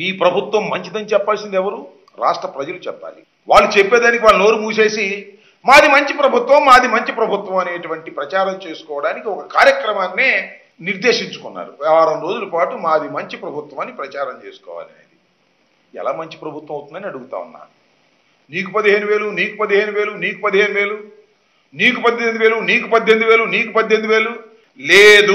ఈ ప్రభుత్వం మంచిదని చెప్పాల్సింది ఎవరు రాష్ట్ర ప్రజలు చెప్పాలి వాళ్ళు చెప్పేదానికి వాళ్ళు నోరు మూసేసి మాది మంచి ప్రభుత్వం మాది మంచి ప్రభుత్వం అనేటువంటి ప్రచారం చేసుకోవడానికి ఒక కార్యక్రమాన్నే నిర్దేశించుకున్నారు వారం రోజుల పాటు మాది మంచి ప్రభుత్వం అని ప్రచారం చేసుకోవాలి అనేది ఎలా మంచి ప్రభుత్వం అవుతుందని అడుగుతా ఉన్నా నీకు పదిహేను వేలు నీకు పదిహేను వేలు నీకు పదిహేను వేలు నీకు పద్దెనిమిది వేలు నీకు పద్దెనిమిది వేలు నీకు పద్దెనిమిది వేలు లేదు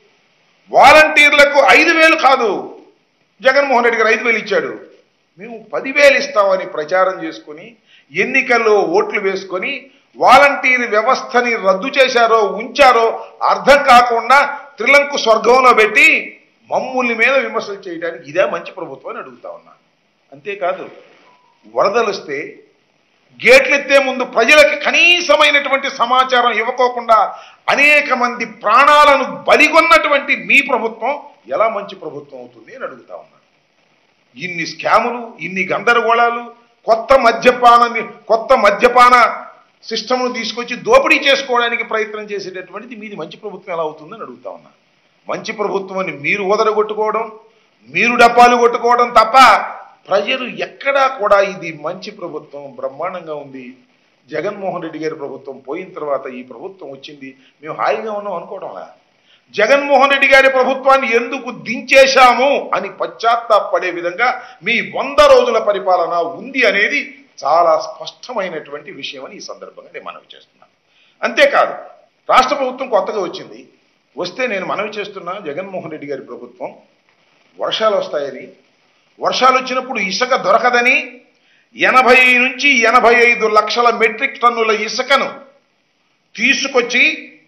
వాలంటీర్లకు ఐదు వేలు కాదు జగన్మోహన్ రెడ్డి గారు ఐదు వేలు ఇచ్చాడు మేము పదివేలు ఇస్తామని ప్రచారం చేసుకొని ఎన్నికల్లో ఓట్లు వేసుకొని వాలంటీర్ వ్యవస్థని రద్దు చేశారో ఉంచారో అర్థం కాకుండా త్రిలంకు స్వర్గంలో పెట్టి మమ్ముల్ని మీద విమర్శలు చేయడానికి ఇదే మంచి ప్రభుత్వం అని అడుగుతా ఉన్నా అంతేకాదు వరదలు వస్తే గేట్లు ఎత్తే ముందు ప్రజలకి కనీసమైనటువంటి సమాచారం ఇవ్వకోకుండా అనేక మంది ప్రాణాలను బలిగొన్నటువంటి మీ ప్రభుత్వం ఎలా మంచి ప్రభుత్వం అవుతుంది అని అడుగుతా ఉన్నాను ఇన్ని స్కాములు ఇన్ని గందరగోళాలు కొత్త మద్యపానాన్ని కొత్త మద్యపాన సిస్టమ్ను తీసుకొచ్చి దోపిడీ చేసుకోవడానికి ప్రయత్నం చేసేటటువంటిది మీది మంచి ప్రభుత్వం ఎలా అవుతుందని అడుగుతా ఉన్నా మంచి ప్రభుత్వం అని మీరు ఓదరగొట్టుకోవడం మీరు డప్పాలు కొట్టుకోవడం తప్ప ప్రజలు ఎక్కడా కూడా ఇది మంచి ప్రభుత్వం బ్రహ్మాండంగా ఉంది జగన్మోహన్ రెడ్డి గారి ప్రభుత్వం పోయిన తర్వాత ఈ ప్రభుత్వం వచ్చింది మేము హాయిగా ఉన్నాం అనుకోవడంలా జగన్మోహన్ రెడ్డి గారి ప్రభుత్వాన్ని ఎందుకు దించేశాము అని పశ్చాత్తాపడే విధంగా మీ వంద రోజుల పరిపాలన ఉంది అనేది చాలా స్పష్టమైనటువంటి విషయం అని ఈ సందర్భంగా నేను మనవి చేస్తున్నాను అంతేకాదు రాష్ట్ర ప్రభుత్వం కొత్తగా వచ్చింది వస్తే నేను మనవి చేస్తున్నా జగన్మోహన్ రెడ్డి గారి ప్రభుత్వం వర్షాలు వస్తాయని వర్షాలు వచ్చినప్పుడు ఇసుక దొరకదని ఎనభై నుంచి ఎనభై ఐదు లక్షల మెట్రిక్ టన్నుల ఇసుకను తీసుకొచ్చి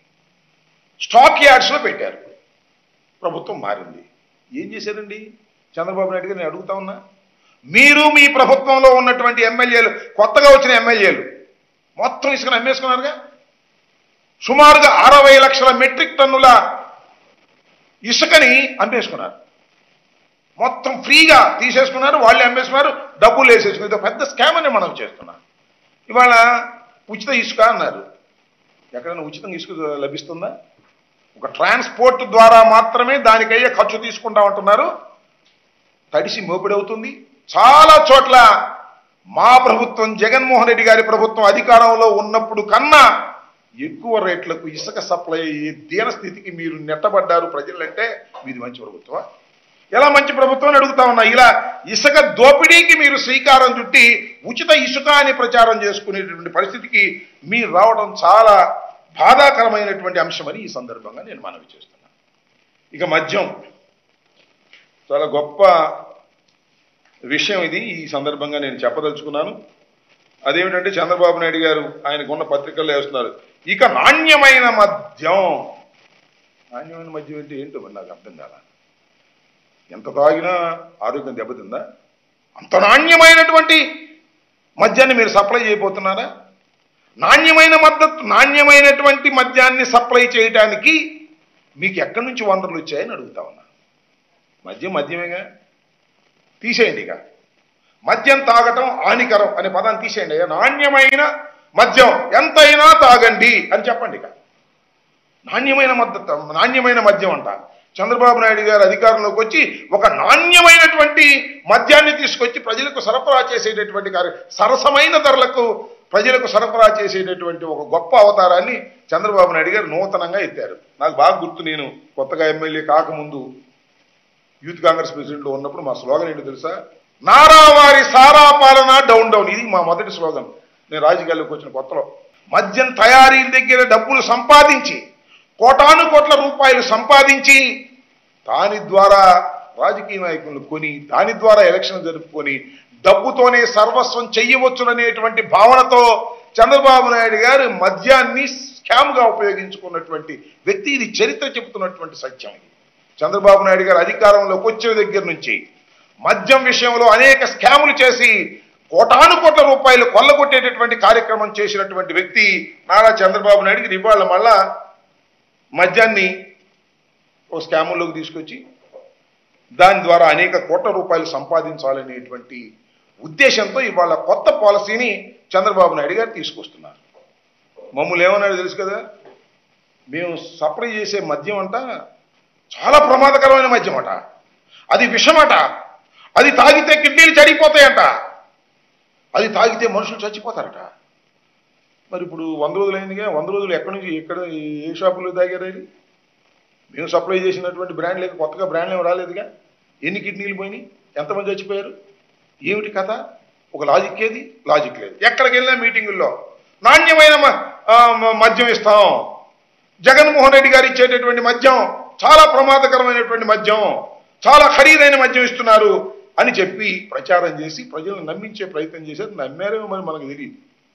స్టాక్ యార్డ్స్లో పెట్టారు ప్రభుత్వం మారింది ఏం చేశారండి చంద్రబాబు నాయుడు గారు నేను అడుగుతా ఉన్నా మీరు మీ ప్రభుత్వంలో ఉన్నటువంటి ఎమ్మెల్యేలు కొత్తగా వచ్చిన ఎమ్మెల్యేలు మొత్తం ఇసుకను అమ్మేసుకున్నారుగా సుమారుగా అరవై లక్షల మెట్రిక్ టన్నుల ఇసుకని అమ్మేసుకున్నారు మొత్తం ఫ్రీగా తీసేసుకున్నారు వాళ్ళే అమ్మేసుకున్నారు డబ్బులు వేసేసుకున్నారు ఇది పెద్ద స్కామ్ అని మనం చేస్తున్నాం ఇవాళ ఉచిత ఇసుక అన్నారు ఎక్కడైనా ఉచితంగా ఇసుక లభిస్తుందా ఒక ట్రాన్స్పోర్ట్ ద్వారా మాత్రమే దానికయ్యే ఖర్చు తీసుకుంటా ఉంటున్నారు తడిసి మోపిడవుతుంది చాలా చోట్ల మా ప్రభుత్వం జగన్మోహన్ రెడ్డి గారి ప్రభుత్వం అధికారంలో ఉన్నప్పుడు కన్నా ఎక్కువ రేట్లకు ఇసుక సప్లై అయ్యే దీన స్థితికి మీరు నెట్టబడ్డారు ప్రజలంటే మీది మంచి ప్రభుత్వం ఎలా మంచి ప్రభుత్వం అని అడుగుతా ఉన్నా ఇలా ఇసుక దోపిడీకి మీరు శ్రీకారం చుట్టి ఉచిత ఇసుక అని ప్రచారం చేసుకునేటటువంటి పరిస్థితికి మీరు రావడం చాలా బాధాకరమైనటువంటి అంశమని ఈ సందర్భంగా నేను మనవి చేస్తున్నాను ఇక మద్యం చాలా గొప్ప విషయం ఇది ఈ సందర్భంగా నేను చెప్పదలుచుకున్నాను అదేమిటంటే చంద్రబాబు నాయుడు గారు ఆయనకు ఉన్న పత్రికల్లో వేస్తున్నారు ఇక నాణ్యమైన మద్యం నాణ్యమైన మద్యం అంటే ఏంటో మరి నాకు అర్థం కాల ఎంత తాగినా ఆరోగ్యం దెబ్బతిందా అంత నాణ్యమైనటువంటి మద్యాన్ని మీరు సప్లై చేయబోతున్నారా నాణ్యమైన మద్దతు నాణ్యమైనటువంటి మద్యాన్ని సప్లై చేయడానికి మీకు ఎక్కడి నుంచి వనరులు వచ్చాయని అడుగుతా ఉన్నా మద్యం మద్యమేగా తీసేయండి ఇక మద్యం తాగటం హానికరం అనే పదాన్ని తీసేయండి అయ్యా నాణ్యమైన మద్యం ఎంతైనా తాగండి అని చెప్పండి ఇక నాణ్యమైన మద్దతు నాణ్యమైన మద్యం అంట చంద్రబాబు నాయుడు గారు అధికారంలోకి వచ్చి ఒక నాణ్యమైనటువంటి మద్యాన్ని తీసుకొచ్చి ప్రజలకు సరఫరా చేసేటటువంటి కార్య సరసమైన ధరలకు ప్రజలకు సరఫరా చేసేటటువంటి ఒక గొప్ప అవతారాన్ని చంద్రబాబు నాయుడు గారు నూతనంగా ఎత్తారు నాకు బాగా గుర్తు నేను కొత్తగా ఎమ్మెల్యే కాకముందు యూత్ కాంగ్రెస్ ప్రెసిడెంట్లో ఉన్నప్పుడు మా స్లోగన్ ఏంటో తెలుసా నారావారి సారా పాలన డౌన్ డౌన్ ఇది మా మొదటి స్లోగన్ నేను రాజకీయాల్లోకి వచ్చిన కొత్తలో మద్యం తయారీ దగ్గర డబ్బులు సంపాదించి కోటాను కోట్ల రూపాయలు సంపాదించి దాని ద్వారా రాజకీయ నాయకులను కొని దాని ద్వారా ఎలక్షన్ జరుపుకొని డబ్బుతోనే సర్వస్వం చెయ్యవచ్చుననేటువంటి భావనతో చంద్రబాబు నాయుడు గారు మద్యాన్ని స్కామ్గా ఉపయోగించుకున్నటువంటి వ్యక్తి ఇది చరిత్ర చెబుతున్నటువంటి సత్యం ఇది చంద్రబాబు నాయుడు గారు అధికారంలోకి వచ్చిన దగ్గర నుంచి మద్యం విషయంలో అనేక స్కాములు చేసి కోటాను కోట్ల రూపాయలు కొల్లగొట్టేటటువంటి కార్యక్రమం చేసినటువంటి వ్యక్తి నారా చంద్రబాబు నాయుడుకి ఇవాళ మళ్ళా మద్యాన్ని ఓ స్కాముల్లోకి తీసుకొచ్చి దాని ద్వారా అనేక కోట్ల రూపాయలు సంపాదించాలనేటువంటి ఉద్దేశంతో ఇవాళ కొత్త పాలసీని చంద్రబాబు నాయుడు గారు తీసుకొస్తున్నారు మమ్మల్ని ఏమన్నాడు తెలుసు కదా మేము సప్లై చేసే మద్యం అంట చాలా ప్రమాదకరమైన మద్యం అట అది విషమట అది తాగితే కిడ్నీలు చెడిపోతాయంట అది తాగితే మనుషులు చచ్చిపోతారట మరి ఇప్పుడు వంద రోజులు అయిందిగా వంద రోజులు ఎక్కడి నుంచి ఎక్కడ ఏ షాపులో తాగారు అది మేము సప్లై చేసినటువంటి బ్రాండ్ లేక కొత్తగా బ్రాండ్ ఏమి రాలేదుగా ఎన్ని కిడ్నీలు పోయినాయి ఎంతమంది చచ్చిపోయారు ఏమిటి కథ ఒక లాజిక్ ఏది లాజిక్ లేదు ఎక్కడికి వెళ్ళినా మీటింగుల్లో నాణ్యమైన మ- ఆ, మ- మద్యం ఇస్తాం జగన్మోహన్ రెడ్డి గారు ఇచ్చేటటువంటి మద్యం చాలా ప్రమాదకరమైనటువంటి మద్యం చాలా ఖరీదైన మద్యం ఇస్తున్నారు అని చెప్పి ప్రచారం చేసి ప్రజలను నమ్మించే ప్రయత్నం చేశారు నమ్మారేమో మరి మనకు తెలియదు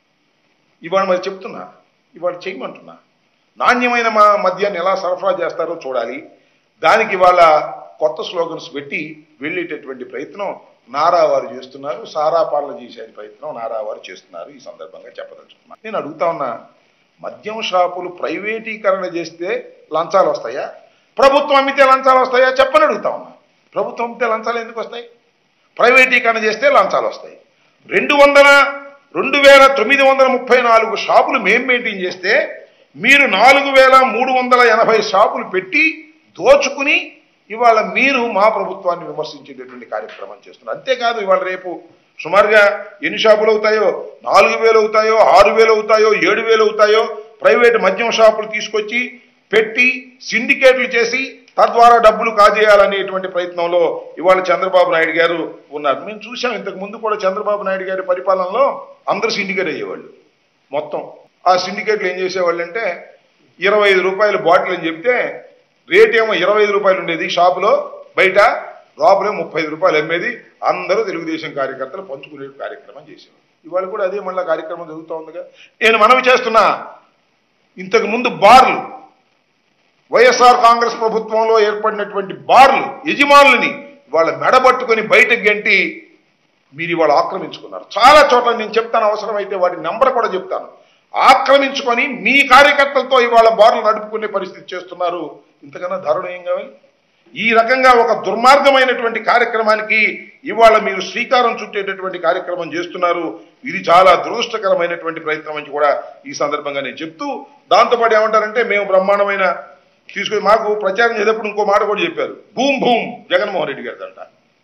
ఇవాళ మరి చెప్తున్నా ఇవాళ చేయమంటున్నా నాణ్యమైన మా మద్యాన్ని ఎలా సరఫరా చేస్తారో చూడాలి దానికి వాళ్ళ కొత్త స్లోగన్స్ పెట్టి వెళ్ళేటటువంటి ప్రయత్నం నారా వారు చేస్తున్నారు సారా పాలన చేసే ప్రయత్నం నారా వారు చేస్తున్నారు ఈ సందర్భంగా చెప్పదలుచుకున్నా నేను అడుగుతా ఉన్నా మద్యం షాపులు ప్రైవేటీకరణ చేస్తే లంచాలు వస్తాయా ప్రభుత్వం అమ్మితే లంచాలు వస్తాయా చెప్పని అడుగుతా ఉన్నా ప్రభుత్వం అమ్మితే లంచాలు ఎందుకు వస్తాయి ప్రైవేటీకరణ చేస్తే లంచాలు వస్తాయి రెండు వందల రెండు వేల తొమ్మిది వందల ముప్పై నాలుగు షాపులు మేం మెయింటైన్ చేస్తే మీరు నాలుగు వేల మూడు వందల ఎనభై షాపులు పెట్టి దోచుకుని ఇవాళ మీరు మా ప్రభుత్వాన్ని విమర్శించేటటువంటి కార్యక్రమం చేస్తున్నారు అంతేకాదు ఇవాళ రేపు సుమారుగా ఎన్ని షాపులు అవుతాయో నాలుగు వేలు అవుతాయో ఆరు వేలు అవుతాయో ఏడు వేలు అవుతాయో ప్రైవేట్ మద్యం షాపులు తీసుకొచ్చి పెట్టి సిండికేట్లు చేసి తద్వారా డబ్బులు కాజేయాలనేటువంటి ప్రయత్నంలో ఇవాళ చంద్రబాబు నాయుడు గారు ఉన్నారు మేము చూసాం ఇంతకు ముందు కూడా చంద్రబాబు నాయుడు గారి పరిపాలనలో అందరూ సిండికేట్ అయ్యేవాళ్ళు మొత్తం ఆ సిండికేట్లు ఏం చేసేవాళ్ళు అంటే ఇరవై ఐదు రూపాయల బాటిల్ అని చెప్తే రేట్ ఏమో ఇరవై ఐదు రూపాయలు ఉండేది షాపులో బయట లోపలే ముప్పై ఐదు రూపాయలు అమ్మేది అందరూ తెలుగుదేశం కార్యకర్తలు పంచుకునే కార్యక్రమం చేసేవారు ఇవాళ కూడా అదే మళ్ళీ కార్యక్రమం జరుగుతూ ఉందిగా నేను మనవి చేస్తున్నా ఇంతకు ముందు బార్లు వైఎస్ఆర్ కాంగ్రెస్ ప్రభుత్వంలో ఏర్పడినటువంటి బార్లు యజమానులని వాళ్ళ మెడబట్టుకొని బయటకు గంటి మీరు ఇవాళ ఆక్రమించుకున్నారు చాలా చోట్ల నేను చెప్తాను అవసరమైతే వాటి నెంబర్ కూడా చెప్తాను ఆక్రమించుకొని మీ కార్యకర్తలతో ఇవాళ బార్లు నడుపుకునే పరిస్థితి చేస్తున్నారు ఇంతకన్నా దారుణం ఏం కావాలి ఈ రకంగా ఒక దుర్మార్గమైనటువంటి కార్యక్రమానికి ఇవాళ మీరు శ్రీకారం చుట్టేటటువంటి కార్యక్రమం చేస్తున్నారు ఇది చాలా దురదృష్టకరమైనటువంటి ప్రయత్నం అని కూడా ఈ సందర్భంగా నేను చెప్తూ దాంతోపాటు ఏమంటారంటే మేము బ్రహ్మాండమైన తీసుకొని మాకు ప్రచారం చేసేటప్పుడు ఇంకో మాట కూడా చెప్పారు భూమ్ భూమ్ జగన్మోహన్ రెడ్డి గారిదంట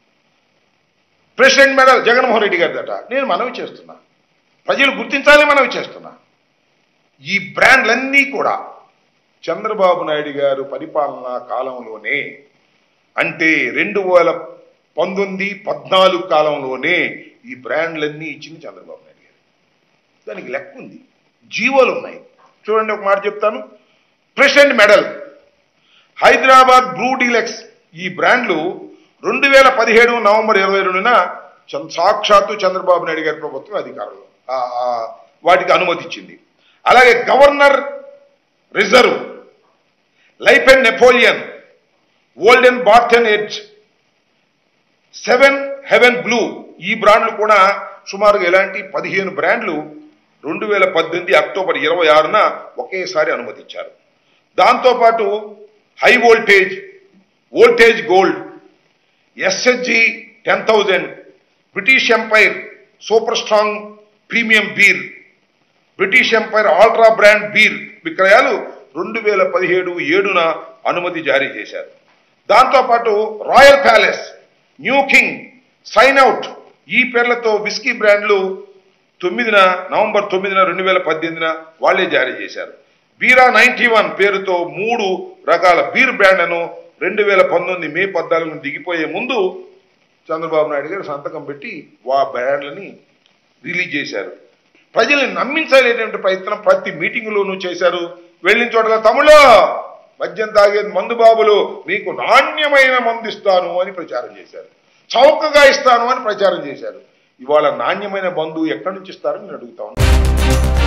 ప్రెసిడెంట్ మెడల్ జగన్మోహన్ రెడ్డి గారిదట నేను మనవి చేస్తున్నా ప్రజలు గుర్తించాలని మనవి చేస్తున్నా ఈ బ్రాండ్లన్నీ కూడా చంద్రబాబు నాయుడు గారు పరిపాలనా కాలంలోనే అంటే రెండు వేల పంతొమ్మిది పద్నాలుగు కాలంలోనే ఈ బ్రాండ్లన్నీ ఇచ్చింది చంద్రబాబు నాయుడు గారు దానికి లెక్క ఉంది జీవోలు ఉన్నాయి చూడండి ఒక మాట చెప్తాను president medal Hyderabad brew deluxe ఈ బ్రాండ్లు రెండు వేల పదిహేడు నవంబర్ ఇరవై రెండున చం- సాక్షాత్తు చంద్రబాబు నాయుడు గారి ప్రభుత్వం అధికారంలో ఆ- ఆ వాటికి అనుమతి ఇచ్చింది అలాగే governor reserve life and Napoleon olden Barton edge seven heaven blue ఈ బ్రాండ్లు కూడా సుమారుగా ఇలాంటి పదిహేను బ్రాండ్లు రెండు వేల పద్దెనిమిది అక్టోబర్ ఇరవై ఆరున ఒకేసారి అనుమతించారు దాంతోపాటు high voltage voltage gold SHG ten thousand British empire super strong premium beer British empire ultra brand beer విక్రయాలు రెండు వేల పదిహేడు ఏడున అనుమతి జారీ చేశారు దాంతోపాటు royal palace new king sign out ఈ పేర్లతో విస్కీ బ్రాండ్లు తొమ్మిదిన నవంబర్ తొమ్మిదిన రెండు వేల పద్దెనిమిదిన వాళ్లే జారీ చేశారు బీరా నైన్టీ వన్ పేరుతో మూడు రకాల బీర్ బ్రాండ్లను రెండు వేల పంతొమ్మిది మే పద్నాలుగున దిగిపోయే ముందు చంద్రబాబు నాయుడు గారు సంతకం పెట్టి వా బ్రాండ్లని రిలీజ్ చేశారు ప్రజల్ని నమ్మించలేటువంటి ప్రయత్నం ప్రతి మీటింగులోనూ చేశారు వెళ్ళిన చోట తమ్ముళ్ళు మద్యం తాగే మందు బాబులు మీకు నాణ్యమైన మందు ఇస్తాను అని ప్రచారం చేశారు చౌకగా ఇస్తాను అని ప్రచారం చేశారు ఇవాళ నాణ్యమైన మందు ఎక్కడి నుంచి ఇస్తారని నేను అడుగుతా ఉన్నాను